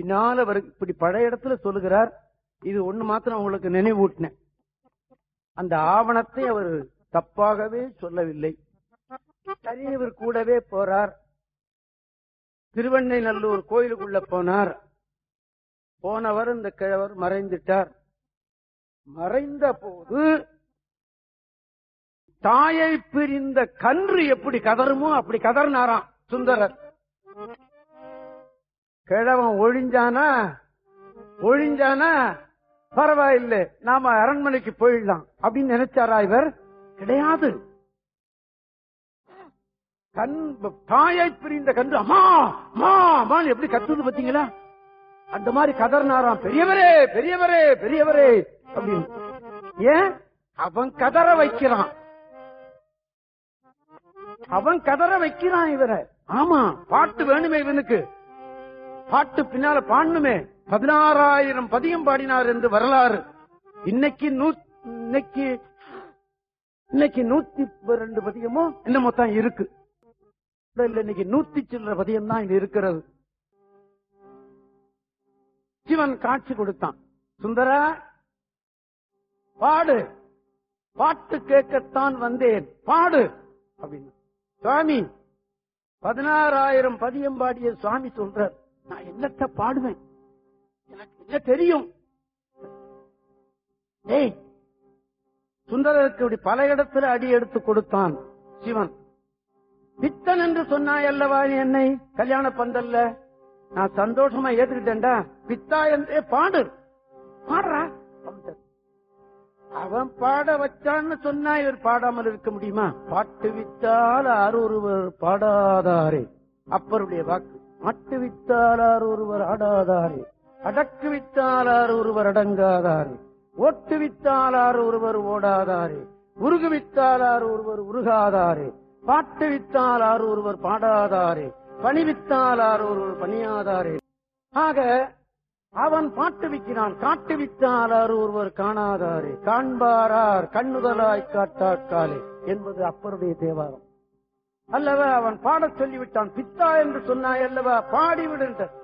பின்னால அவர் இப்படி பழைய இடத்துல சொல்லுகிறார் இது ஒண்ணு மாத்திரம் உங்களுக்கு நினைவூட்டினேன் அந்த ஆவணத்தை அவர் தப்பாகவே சொல்லவில்லை சரி இவர் கூடவே போறார் திருவண்ணைநல்லூர் கோயிலுக்குள்ள போனார் போனவர் இந்த கிழவர் மறைந்துட்டார் மறைந்த போது தாயை பிரிந்த கன்று எப்படி கதறுமோ அப்படி கதறினாராம் சுந்தரர் கிழவன் ஒழிஞ்சானா ஒழிஞ்சானா பரவாயில்லை நாம அரண்மனைக்கு போயிடலாம் அப்படின்னு நினைச்சாரா இவர் கிடையாது கண் தாயை பிரிந்த கன்று அம்மா அம்மா அம்மான்னு எப்படி கத்துது பாத்தீங்களா அந்த மாதிரி கதறினாராம் பெரியவரே பெரியவரே பெரியவரே அப்படின்னு ஏன் அவன் கதற வைக்கிறான் அவன் கதற வைக்கிறான் இவரை ஆமா பாட்டு வேணுமே இவனுக்கு பாட்டு பின்னால பாடணுமே பதினாறாயிரம் பதியம் பாடினார் என்று வரலாறு இன்னைக்கு நூ இன்னைக்கு இன்னைக்கு நூத்தி ரெண்டு பதியமோ என்னமோ தான் இருக்கு இல்ல, இல்ல இன்னைக்கு நூத்தி சில்லற பதியம் தான் இது இருக்கிறது சிவன் காட்சி கொடுத்தான் சுந்தரா பாடு பாட்டு கேட்கத்தான் வந்தேன் பாடு அப்படின்னு சுவாமி பதினாறாயிரம் பதியம் பாடிய சுவாமி சொல்றார் நான் என்னத்த பாடுவேன் எனக்கு என்ன தெரியும் ஏய் சுந்தரருக்கு இப்படி பல இடத்துல அடி எடுத்து கொடுத்தான் சிவன் பித்தன் என்று சொன்னாய் அல்லவா நீ என்னை கல்யாண பந்தல்ல நான் சந்தோஷமா ஏத்துக்கிட்டேன்டா பித்தா என்றே பாடு பாடுறா அப்படின்ட்டார். அவன் பாட வச்சான்னு சொன்னா இவர் பாடாமல் இருக்க முடியுமா பாட்டு வித்தால் ஆர் ஒருவர் பாடாதாரே அப்பருடைய வாக்கு மாட்டு வித்தால் ஆர் ஒருவர் ஆடாதாரே அடக்கு வித்தால் ஆர் ஒருவர் அடங்காதாரே ஓட்டு வித்தால் ஆர் ஒருவர் ஓடாதாரே உருகு வித்தால் ஆர் ஒருவர் உருகாதாரே பாட்டு வித்தால் ஆர் ஒருவர் பாடாதாரே பணி வித்தால் ஆர் ஒருவர் பணியாதாரே ஆக அவன் பாட்டு விற்கிறான் காட்டு வித்தாளர் ஒருவர் காணாதாரே காண்பாரார் கண்ணுதலாய் காட்டாக்காலே என்பது அப்பருடைய தேவாரம் அல்லவா அவன் பாடச் சொல்லிவிட்டான் பித்தா என்று சொன்னாய் அல்லவா பாடிவிடுன்ற